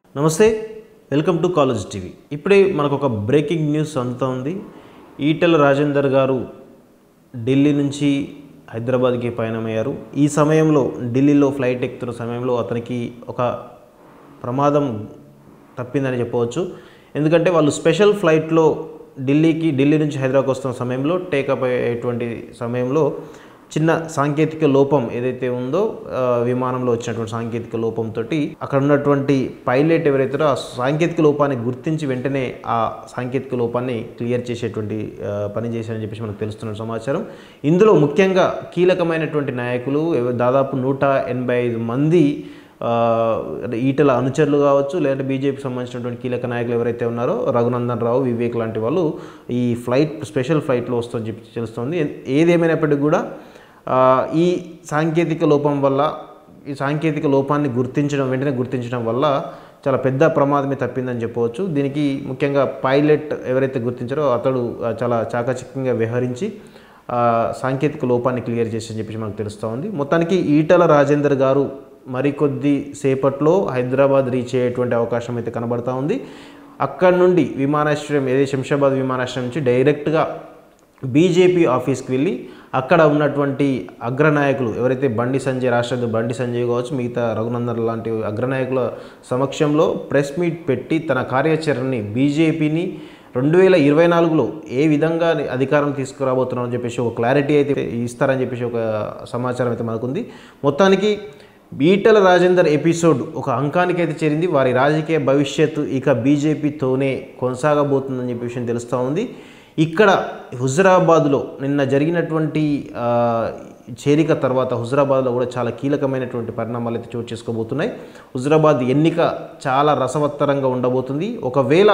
నమస్తే welcome to college TV ఇప్పుడే మనకు ఒక బ్రేకింగ్ న్యూస్ అందుతోంది ఈటెల రాజేందర్ గారు ఢిల్లీ నుంచి హైదరాబాద్కి పయనమయ్యారు ఈ సమయంలో ఢిల్లీలో ఫ్లైట్ ఎక్కుతున్న సమయంలో అతనికి ఒక ప్రమాదం తప్పిందని చెప్పవచ్చు ఎందుకంటే వాళ్ళు స్పెషల్ ఫ్లైట్లో ఢిల్లీకి ఢిల్లీ నుంచి హైదరాబాద్ వస్తున్న సమయంలో టేకప్ అయ్యేటువంటి సమయంలో చిన్న సాంకేతిక లోపం ఏదైతే ఉందో ఆ, విమానంలో వచ్చినటువంటి సాంకేతిక లోపంతో అక్కడ ఉన్నటువంటి పైలట్ ఎవరైతారో ఆ సాంకేతిక లోపాన్ని గుర్తించి వెంటనే ఆ సాంకేతిక లోపాన్ని క్లియర్ చేసేటువంటి ఆ, పని చేశారని చెప్పేసి మనకు తెలుస్తున్న సమాచారం ఇందులో ముఖ్యంగా కీలకమైనటువంటి నాయకులు ఎవ- దాదాపు నూట ఎనభై ఐదు మంది ఆ, అంటే ఈటల అనుచరులు కావచ్చు లేదంటే బీజేపీకి సంబంధించినటువంటి కీలక నాయకులు ఎవరైతే ఉన్నారో రఘునందన్ రావు వివేక్ లాంటి వాళ్ళు ఈ ఫ్లైట్ స్పెషల్ ఫ్లైట్లో వస్తుందని చెప్పి తెలుస్తుంది ఏ- ఏదేమైనప్పటికీ కూడా ఆ, ఈ సాంకేతిక లోపం వల్ల ఈ సాంకేతిక లోపాన్ని గుర్తించడం వెంటనే గుర్తించడం వల్ల చాలా పెద్ద ప్రమాదమే తప్పిందని చెప్పవచ్చు దీనికి ముఖ్యంగా పైలట్ ఎవరైతే గుర్తించారో అతడు ఆ, చాలా చాకచక్యంగా వ్యవహరించి ఆ, సాంకేతిక లోపాన్ని క్లియర్ చేసి చెప్పేసి మనకు తెలుస్తూ ఉంది మొత్తానికి ఈటల రాజేందర్ గారు మరికొద్ది సేపట్లో హైదరాబాద్ రీచ్ అయ్యేటువంటి అవకాశం అయితే కనబడతా ఉంది అక్కడ నుండి విమానాశ్రయం ఏదే శంషాబాద్ విమానాశ్రయం నుంచి డైరెక్ట్గా బీజేపీ ఆఫీస్కి వెళ్ళి అక్కడ ఉన్నటువంటి అగ్రనాయకులు ఎవరైతే బండి సంజయ్ రాష్ట్ర బండి సంజయ్ కావచ్చు మిగతా రఘునందన్ లాంటి అగ్రనాయకుల సమక్షంలో ప్రెస్ మీట్ పెట్టి తన కార్యాచరణని బీజేపీని రెండు వేల ఇరవై నాలుగులో ఏ విధంగా అధికారం తీసుకురాబోతున్నామని చెప్పేసి ఒక క్లారిటీ అయితే ఇస్తారని చెప్పేసి ఒక సమాచారం అయితే మనకుంది మొత్తానికి ఈటల రాజేందర్ ఎపిసోడ్ ఒక అంకానికి అయితే చేరింది వారి రాజకీయ భవిష్యత్తు ఇక బీజేపీతోనే కొనసాగబోతుందని చెప్పే విషయం తెలుస్తూ ఉంది ఇక్కడ హుజరాబాద్లో నిన్న జరిగినటువంటి ఆ, చేరిక తర్వాత హుజరాబాద్లో కూడా చాలా కీలకమైనటువంటి పరిణామాలు అయితే చోటు చేసుకోబోతున్నాయి హుజరాబాద్ ఎన్నిక చాలా రసవత్తరంగా ఉండబోతుంది ఒకవేళ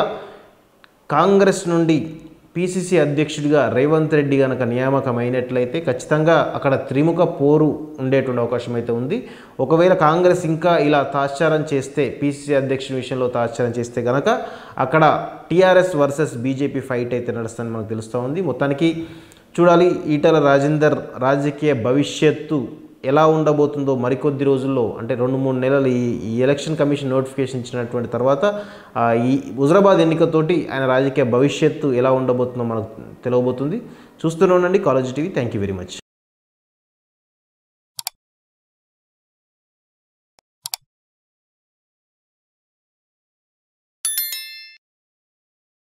కాంగ్రెస్ నుండి పిసిసి అధ్యక్షుడిగా రేవంత్ రెడ్డి కనుక నియామకమైనట్లయితే ఖచ్చితంగా అక్కడ త్రిముఖ పోరు ఉండేటువంటి అవకాశం అయితే ఉంది ఒకవేళ కాంగ్రెస్ ఇంకా ఇలా తాత్సారం చేస్తే పిసిసి అధ్యక్షుడి విషయంలో తాత్సారం చేస్తే కనుక అక్కడ టీఆర్ఎస్ వర్సెస్ బీజేపీ ఫైట్ అయితే నడుస్తుందని మనకు తెలుస్తూ ఉంది మొత్తానికి చూడాలి ఈటల రాజేందర్ రాజకీయ భవిష్యత్తు ఎలా ఉండబోతుందో మరికొద్ది రోజుల్లో అంటే రెండు మూడు నెలలు ఈ ఈ ఎలక్షన్ కమిషన్ నోటిఫికేషన్ ఇచ్చినటువంటి తర్వాత ఆ, ఈ హుజరాబాద్ ఎన్నికతోటి ఆయన రాజకీయ భవిష్యత్తు ఎలా ఉండబోతుందో మనకు తెలియబోతుంది చూస్తూనే ఉండండి college TV thank you very much